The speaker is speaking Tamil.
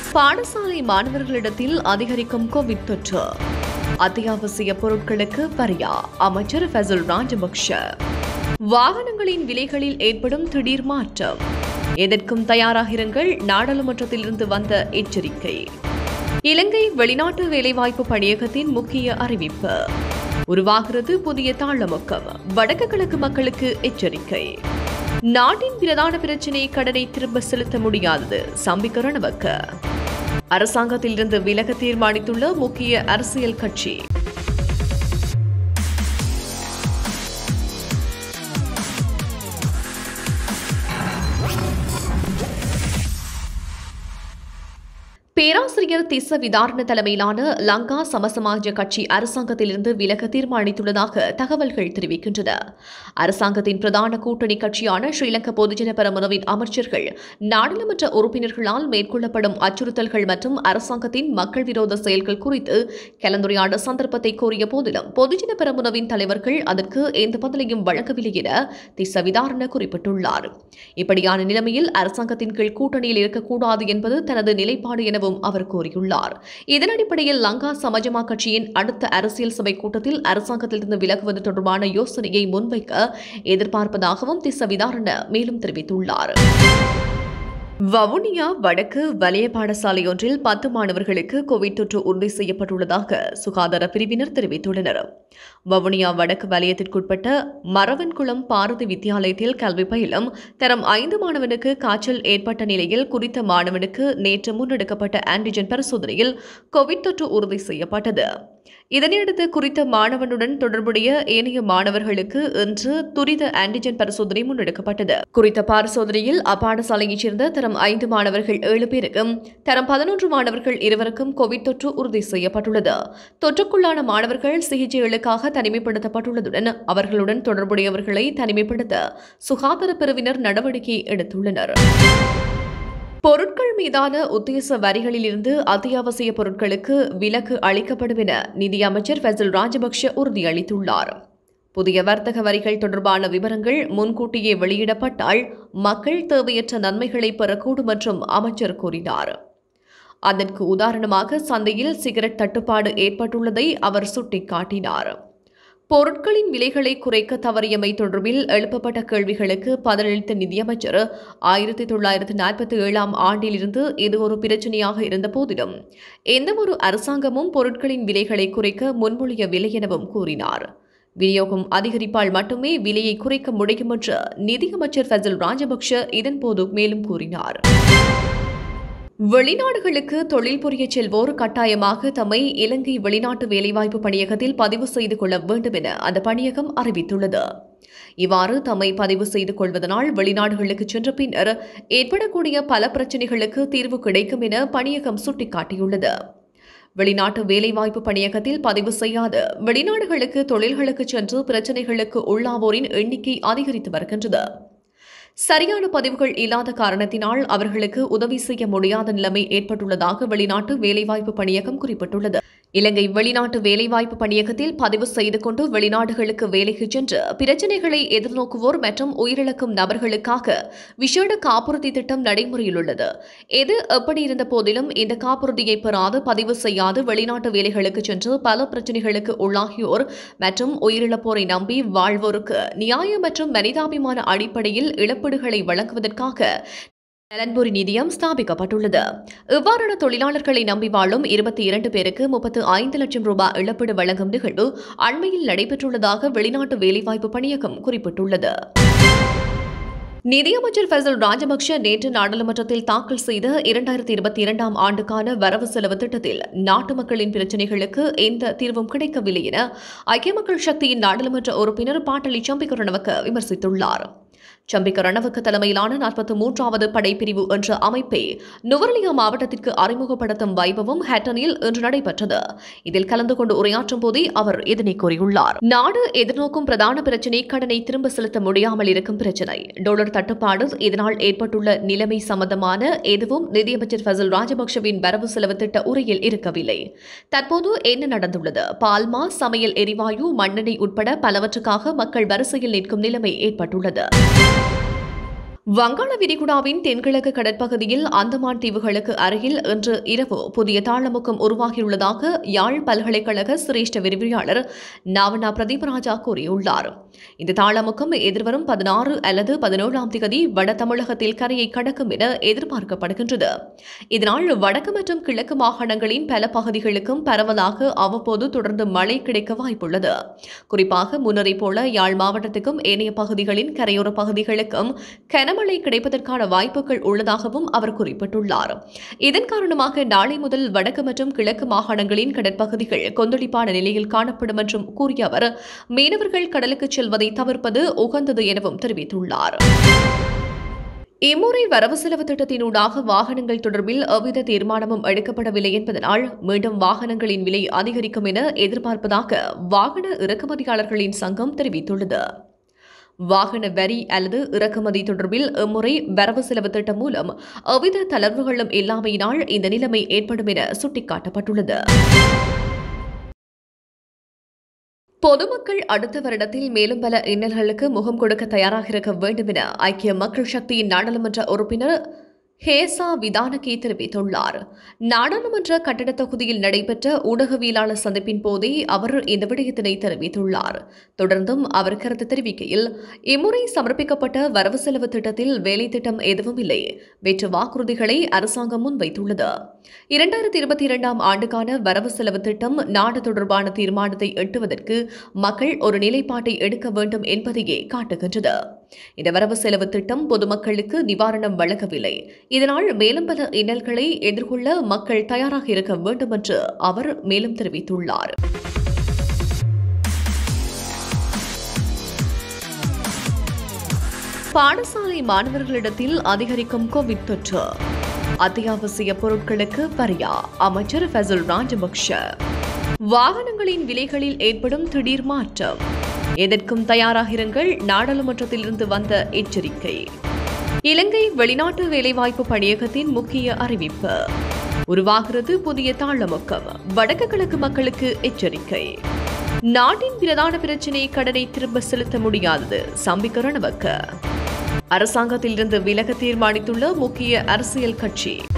பாடசாலை மாணவர்களிடத்தில் அதிகரிக்கும் கோவிட் தொற்று அத்தியாவசிய பொருட்களுக்கு வரியா அமைச்சர் ஃபசல் ராஜபக்ஷ வாகனங்களின் விலைகளில் ஏற்படும் திடீர் மாற்றம் எதற்கும் தயாராகிருங்கள் நாடாளுமன்றத்திலிருந்து வந்த எச்சரிக்கை இலங்கை வெளிநாட்டு வேலைவாய்ப்பு பணியகத்தின் முக்கிய அறிவிப்பு உருவாகிறது புதிய தாளமுக்கம் வடக்கு கிழக்கு மக்களுக்கு எச்சரிக்கை நாட்டின் பிரதான பிரச்சினை கடனை திரும்ப செலுத்த முடியாதது சம்பிக்க ரணவக்க அரசாங்கத்திலிருந்து விலக தீர்மானித்துள்ள முக்கிய அரசியல் கட்சி பேராசிரியர் திஸ்ஸ விதாரண தலைமையிலான லங்கா சமசமாஜ கட்சி அரசாங்கத்திலிருந்து விலக தீர்மானித்துள்ளதாக தகவல்கள் தெரிவிக்கின்றன அரசாங்கத்தின் பிரதான கூட்டணி கட்சியான ஸ்ரீலங்கா பொதுஜன பெரமுனவின் அமைச்சர்கள் நாடாளுமன்ற உறுப்பினர்களால் மேற்கொள்ளப்படும் அச்சுறுத்தல்கள் மற்றும் அரசாங்கத்தின் மக்கள் விரோத செயல்கள் குறித்து கலந்துரையாட சந்தர்ப்பத்தை கோரிய போதிலும் பொதுஜன பெரமுனவின் தலைவர்கள் அதற்கு எந்த பதிலையும் வழங்கவில்லை என திஸ்ஸ விதாரண குறிப்பிட்டுள்ளார் இப்படியான நிலைமையில் அரசாங்கத்தின் கீழ் கூட்டணியில் இருக்கக்கூடாது என்பது தனது நிலைப்பாடு எனவும் அவர் கூறியுள்ளார் இதன் அடிப்படையில் லங்கா சமஜமா கட்சியின் அடுத்த அரசியல் சபை கூட்டத்தில் அரசாங்கத்திலிருந்து விலகுவது தொடர்பான யோசனையை முன்வைக்க எதிர்பார்ப்பதாகவும் திஸ்ஸ விதாரண மேலும் தெரிவித்துள்ளார் வவுனியா வடக்கு வலய பாடசாலை ஒன்றில் பத்து மாணவர்களுக்கு கோவிட் தொற்று உறுதி செய்யப்பட்டுள்ளதாக சுகாதார பிரிவினர் தெரிவித்துள்ளனர் வவுனியா வடக்கு வலயத்திற்குட்பட்ட மரவன்குளம் பாரதி வித்தியாலயத்தில் கல்வி பயிலும் தரம் ஐந்து மாணவனுக்கு காய்ச்சல் ஏற்பட்ட நிலையில் குறித்த மாணவனுக்கு நேற்று முன்னெடுக்கப்பட்ட ஆன்டிஜென் பரிசோதனையில் கோவிட் தொற்று உறுதி செய்யப்பட்டது இதனையடுத்து குறித்த மாணவனுடன் தொடர்புடைய ஏனைய மாணவர்களுக்கு இன்று துரித ஆன்டிஜென் பரிசோதனை முன்னெடுக்கப்பட்டது குறித்த பரிசோதனையில் அப்பாடசாலையைச் சேர்ந்த தரம் ஐந்து மாணவர்கள் ஏழு பேருக்கும் தரம் பதினொன்று மாணவர்கள் இருவருக்கும் கோவிட் தொற்று உறுதி செய்யப்பட்டுள்ளது தொற்றுக்குள்ளான மாணவர்கள் சிகிச்சைகளுக்காக தனிமைப்படுத்தப்பட்டுள்ளதுடன் அவர்களுடன் தொடர்புடையவர்களை தனிமைப்படுத்த சுகாதார பிரிவினர் நடவடிக்கை எடுத்துள்ளனர் பொருட்கள் மீதான உத்தேச வரிகளிலிருந்து அத்தியாவசிய பொருட்களுக்கு விலக்கு அளிக்கப்படும் என நிதியமைச்சர் ஃபசல் ராஜபக்ஷ உறுதியளித்துள்ளார் புதிய வர்த்தக வரிகள் தொடர்பான விவரங்கள் முன்கூட்டியே வெளியிடப்பட்டால் மக்கள் தேவையற்ற நன்மைகளை பெறக்கூடும் என்றும் அமைச்சர் கூறினார் அதற்கு உதாரணமாக சந்தையில் சிகரெட் தட்டுப்பாடு ஏற்பட்டுள்ளதை அவர் சுட்டிக்காட்டினார் பொருட்களின் விலைகளை குறைக்க தவறியமை தொடர்பில் எழுப்பப்பட்ட கேள்விகளுக்கு பதிலளித்த நிதியமைச்சர் ஆயிரத்தி தொள்ளாயிரத்தி நாற்பத்தி ஏழாம் ஆண்டிலிருந்து இது ஒரு பிரச்சனையாக இருந்த போதிலும் எந்தவொரு அரசாங்கமும் பொருட்களின் விலைகளை குறைக்க முன்மொழியவில்லை எனவும் கூறினார் விநியோகம் அதிகரிப்பால் மட்டுமே விலையை குறைக்க முடியும் என்று நிதியமைச்சர் ஃபசல் ராஜபக்ஷ இதன்போது மேலும் கூறினார் வெளிநாடுகளுக்கு தொழில் புரிய செல்வோர் கட்டாயமாக தம்மை இலங்கை வெளிநாட்டு வேலைவாய்ப்பு பணியகத்தில் பதிவு செய்து கொள்ள வேண்டும் என அந்த பணியகம் அறிவித்துள்ளது இவ்வாறு தம்மை பதிவு செய்து கொள்வதனால் வெளிநாடுகளுக்கு சென்ற பின்னர் ஏற்படக்கூடிய பல பிரச்சினைகளுக்கு தீர்வு கிடைக்கும் என பணியகம் சுட்டிக்காட்டியுள்ளது வெளிநாட்டு வேலைவாய்ப்பு பணியகத்தில் பதிவு செய்யாத வெளிநாடுகளுக்கு தொழில்களுக்கு சென்று பிரச்சினைகளுக்கு உள்ளாவோரின் எண்ணிக்கை அதிகரித்து வருகின்றது சரியான பதிவுகள் இல்லாத காரணத்தினால் அவர்களுக்கு உதவி செய்ய முடியாத நிலைமை ஏற்பட்டுள்ளதாக வெளிநாட்டு வேலைவாய்ப்பு பணியகம் குறிப்பிட்டுள்ளது இலங்கை வெளிநாட்டு வேலைவாய்ப்பு பணியகத்தில் பதிவு செய்து கொண்டு வெளிநாடுகளுக்கு வேலைக்கு சென்று பிரச்சினைகளை எதிர்நோக்குவோர் மற்றும் உயிரிழக்கும் நபர்களுக்காக விசேட காப்புறுதி திட்டம் நடைமுறையில் உள்ளது எது எப்படி இருந்த போதிலும் இந்த காப்புறுதியை பெறாது பதிவு செய்யாது வெளிநாட்டு வேலைகளுக்கு சென்று பல பிரச்சினைகளுக்கு உள்ளாகியோர் மற்றும் உயிரிழப்போரை நம்பி வாழ்வோருக்கு நியாய மற்றும் மனிதாபிமான அடிப்படையில் இழப்பீடுகளை வழங்குவதற்காக நலன்புரி நிதியம் ஸ்தாபிக்கப்பட்டுள்ளது இவ்வாறான தொழிலாளர்களை நம்பி வாழும் இருபத்தி இரண்டு பேருக்கு முப்பத்து ஐந்து லட்சம் ரூபாய் இழப்பீடு வழங்கும் நிகழ்வு அண்மையில் நடைபெற்றுள்ளதாக வெளிநாட்டு வேலைவாய்ப்பு பணியகம் குறிப்பிட்டுள்ளது நிதியமைச்சர் ஃபசல் ராஜபக்ஷ நேற்று நாடாளுமன்றத்தில் தாக்கல் செய்த இரண்டாயிரத்தி இருபத்தி இரண்டாம் ஆண்டுக்கான வரவு செலவு திட்டத்தில் நாட்டு மக்களின் பிரச்சினைகளுக்கு எந்த தீர்வும் கிடைக்கவில்லை என ஐக்கிய மக்கள் சக்தியின் நாடாளுமன்ற உறுப்பினர் பாட்டலி சம்பிக்க ரணவக்க விமர்சித்துள்ளார் சம்பிக்க ரணவக்க தலைமையிலான நாற்பத்தி மூன்றாவது படைப்பிரிவு என்ற அமைப்பை நுவர்லியா மாவட்டத்திற்கு அறிமுகப்படுத்தும் வைபவம் ஹேட்டனில் இன்று நடைபெற்றது இதில் கலந்து கொண்டு உரையாற்றும் போதே அவர் இதனை கூறியுள்ளார் நாடு எதிர்நோக்கும் பிரதான பிரச்சினை கடனை திரும்ப செலுத்த முடியாமல் இருக்கும் பிரச்சினை டாலர் தட்டுப்பாடு இதனால் ஏற்பட்டுள்ள நிலைமை சம்பந்தமான எதுவும் நிதியமைச்சர் ஃபசல் ராஜபக்ஷவின் வரவு செலவு திட்ட உரையில் இருக்கவில்லை தற்போது என்ன நடந்துள்ளது பால்மா சமையல் எரிவாயு மண்ணெண்ணெய் உட்பட பலவற்றுக்காக மக்கள் வரிசையில் நிற்கும் நிலைமை ஏற்பட்டுள்ளது வங்காள விரிகுடாவின் தென்கிழக்கு கடற்பகுதியில் அந்தமான் தீவுகளுக்கு அருகில் இன்று இரவு புதிய தாளமுக்கம் உருவாகியுள்ளதாக யாழ் பல்கலைக்கழக சிரேஷ்ட விரிவியாளர் நாவனா பிரதீபராஜா கூறியுள்ளார் இந்த தாளமுக்கம் எதிர்வரும் பதினாறு அல்லது பதினேழாம் தேதி வட தமிழகத்தில் கரையை கடக்கும் என எதிர்பார்க்கப்படுகின்றது இதனால் வடக்கு மற்றும் கிழக்கு மாகாணங்களின் பல பகுதிகளுக்கும் பரவலாக அவ்வப்போது தொடர்ந்து மழை கிடைக்க வாய்ப்புள்ளது குறிப்பாக முன்னரை போல யாழ் மாவட்டத்துக்கும் ஏனைய பகுதிகளின் கரையோர பகுதிகளுக்கும் கனமழை கிடைப்பதற்கான வாய்ப்புகள் உள்ளதாகவும் அவர் குறிப்பிட்டுள்ளார் இதன் காரணமாக நாளை முதல் வடக்கு மற்றும் கிழக்கு மாகாணங்களின் கடற்பகுதிகள் கொந்தளிப்பான நிலையில் காணப்படும் என்றும் கூறிய அவர் மீனவர்கள் கடலுக்கு செல்வதை தவிர்ப்பது உகந்தது எனவும் தெரிவித்துள்ளார் இம்முறை வரவு செலவு திட்டத்தினூடாக வாகனங்கள் தொடர்பில் எவ்வித தீர்மானமும் எடுக்கப்படவில்லை என்பதனால் மீண்டும் வாகனங்களின் விலை அதிகரிக்கும் என எதிர்பார்ப்பதாக வாகன இறக்குமதியாளர்களின் சங்கம் தெரிவித்துள்ளது வாகன வரி அல்லது இறக்குமதி தொடர்பில் இம்முறை வரவு செலவு திட்டம் மூலம் எவ்வித தளர்வுகளும் இல்லாமையினால் இந்த நிலைமை ஏற்படும் என சுட்டிக்காட்டப்பட்டுள்ளது பொதுமக்கள் அடுத்த வருடத்தில் மேலும் பல இன்னல்களுக்கு முகம் கொடுக்க தயாராக இருக்க வேண்டும் என ஐக்கிய மக்கள் சக்தியின் நாடாளுமன்ற உறுப்பினர் ஹேசா விதானகே தெரிவித்துள்ளார் நாடாளுமன்ற கட்டடத் தொகுதியில் நடைபெற்ற ஊடகவியலாளர் சந்திப்பின் போதே அவர் இந்த விடயத்தினை தெரிவித்துள்ளார் தொடர்ந்தும் அவர் கருத்து தெரிவிக்கையில் இம்முறை சமர்ப்பிக்கப்பட்ட வரவு செலவு திட்டத்தில் வேலை திட்டம் எதுவும் இல்லை வெற்று வாக்குறுதிகளை அரசாங்கம் முன்வைத்துள்ளது இரண்டாயிரத்தி இருபத்தி இரண்டாம் ஆண்டுக்கான வரவு செலவு திட்டம் நாடு தொடர்பான தீர்மானத்தை எட்டுவதற்கு மக்கள் ஒரு நிலைப்பாட்டை எடுக்க வேண்டும் என்பதையே காட்டுகின்றது இந்த வரவு செலவு திட்டம் பொதுமக்களுக்கு நிவாரணம் வழங்கவில்லை இதனால் மேலும் பல இன்னல்களை எதிர்கொள்ள மக்கள் தயாராக இருக்க வேண்டும் என்று அவர் மேலும் தெரிவித்துள்ளார் பாடசாலை மாணவர்களிடத்தில் அதிகரிக்கும் கோவிட் தொற்று அத்தியாவசிய பொருட்களுக்கு பரியா அமைச்சர் ஃபசல் ராஜபக்ஷ வாகனங்களின் விலைகளில் ஏற்படும் திடீர் மாற்றம் எதற்கும் தயாராகிருங்கள் நாடாளுமன்றத்திலிருந்து வந்த எச்சரிக்கை இலங்கை வெளிநாட்டு வேலைவாய்ப்பு பணியகத்தின் முக்கிய அறிவிப்பு உருவாகிறது புதிய தாளமுக்கம் வடக்கு கிழக்கு மக்களுக்கு எச்சரிக்கை நாட்டின் பிரதான பிரச்சினை கடனை திரும்ப செலுத்த முடியாதது சம்பிக்க ரணவக்க அரசாங்கத்திலிருந்து விலக தீர்மானித்துள்ள முக்கிய அரசியல் கட்சி